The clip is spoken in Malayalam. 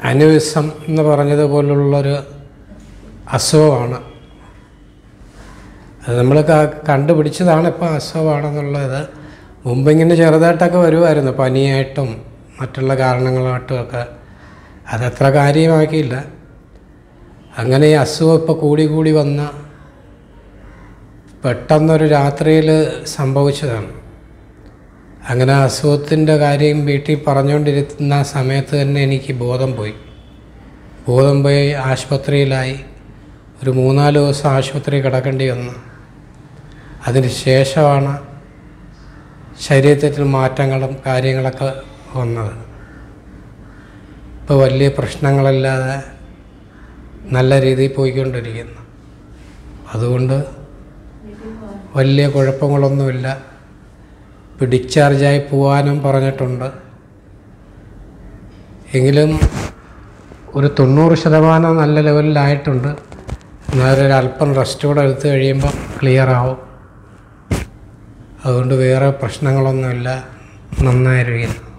അനുവിസം എന്ന് പറഞ്ഞതുപോലുള്ളൊരു അസുഖമാണ് അത് നമ്മൾ കണ്ടുപിടിച്ചതാണ് ഇപ്പോൾ അസുഖമാണെന്നുള്ളത് മുമ്പ് ഇങ്ങനെ ചെറുതായിട്ടൊക്കെ വരുമായിരുന്നു പനിയായിട്ടും മറ്റുള്ള കാരണങ്ങളായിട്ടും ഒക്കെ അതത്ര കാര്യമാക്കിയില്ല അങ്ങനെ ഈ അസുഖം ഇപ്പോൾ കൂടി കൂടി വന്ന പെട്ടെന്നൊരു രാത്രിയിൽ സംഭവിച്ചതാണ് അങ്ങനെ അസുഖത്തിൻ്റെ കാര്യം വീട്ടിൽ പറഞ്ഞുകൊണ്ടിരുന്ന സമയത്ത് തന്നെ എനിക്ക് ബോധം പോയി ബോധം പോയി ആശുപത്രിയിലായി ഒരു മൂന്നാല് ദിവസം ആശുപത്രി കിടക്കേണ്ടി വന്നു അതിന് ശേഷമാണ് ശരീരത്തിൽ മാറ്റങ്ങളും കാര്യങ്ങളൊക്കെ വന്നത് ഇപ്പോൾ വലിയ പ്രശ്നങ്ങളില്ലാതെ നല്ല രീതിയിൽ പോയിക്കൊണ്ടിരിക്കുന്നു അതുകൊണ്ട് വലിയ കുഴപ്പങ്ങളൊന്നുമില്ല ഇപ്പോൾ ഡിസ്ചാർജായി പോകാനും പറഞ്ഞിട്ടുണ്ട് എങ്കിലും ഒരു തൊണ്ണൂറ് ശതമാനം നല്ല ലെവലിലായിട്ടുണ്ട് എന്നാലും ഒരു അല്പം റെസ്റ്റ് കൂടെ എടുത്തു കഴിയുമ്പോൾ ക്ലിയർ ആവും അതുകൊണ്ട് വേറെ പ്രശ്നങ്ങളൊന്നുമില്ല നന്നായിരിക്കുന്നു